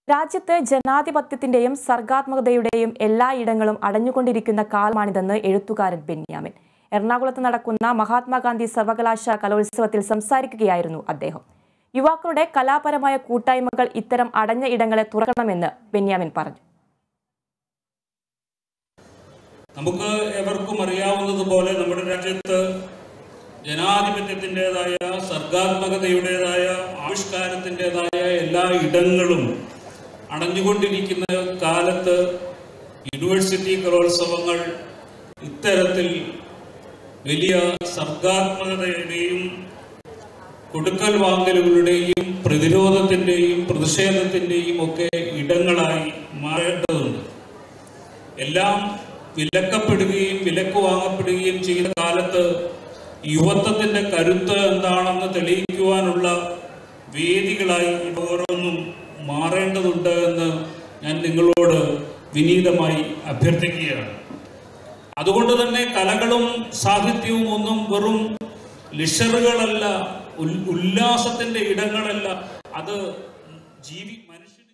രാജ്യത്ത് ജനാധിപത്യത്തിന്റെയും സർഗാത്മകതയുടെയും എല്ലാ ഇടങ്ങളും അടഞ്ഞുകൊണ്ടിരിക്കുന്ന കാലമാണിതെന്ന് എഴുത്തുകാരൻ ബെന്യാമിൻ എറണാകുളത്ത് നടക്കുന്ന മഹാത്മാഗാന്ധി സർവകലാശാല കലോത്സവത്തിൽ സംസാരിക്കുകയായിരുന്നു അദ്ദേഹം യുവാക്കളുടെ കലാപരമായ കൂട്ടായ്മകൾ ഇത്തരം അടഞ്ഞ ഇടങ്ങളെ തുറക്കണമെന്ന് ബെന്യാമിൻ പറഞ്ഞു നമുക്ക് എവർക്കും അറിയാവുന്നതുപോലെ നമ്മുടെ രാജ്യത്ത് ജനാധിപത്യത്തിൻ്റെതായ സർഗാത്മകതയുടേതായ ആവിഷ്കാരത്തിൻ്റെതായ എല്ലാ ഇടങ്ങളും അടഞ്ഞുകൊണ്ടിരിക്കുന്ന കാലത്ത് യൂണിവേഴ്സിറ്റി കലോത്സവങ്ങൾ ഇത്തരത്തിൽ വലിയ സർഗാത്മകതയുടെയും കൊടുക്കൽ വാങ്ങലുകളുടെയും പ്രതിരോധത്തിൻ്റെയും പ്രതിഷേധത്തിൻ്റെയും ഒക്കെ ഇടങ്ങളായി മാറേണ്ടതുണ്ട് എല്ലാം വിലക്കപ്പെടുകയും വിലക്ക് വാങ്ങപ്പെടുകയും ചെയ്യുന്ന കാലത്ത് യുവത്വത്തിന്റെ കരുത്ത് എന്താണെന്ന് തെളിയിക്കുവാനുള്ള വേദികളായി ഇത് ഓരോന്നും മാറേണ്ടതുണ്ട് എന്ന് ഞാൻ നിങ്ങളോട് വിനീതമായി അഭ്യർത്ഥിക്കുകയാണ് അതുകൊണ്ട് തന്നെ കലകളും സാഹിത്യവും ഒന്നും വെറും ലിഷറുകളല്ല ഉൽ- ഉല്ലാസത്തിന്റെ ഇടങ്ങളല്ല അത് ജീവി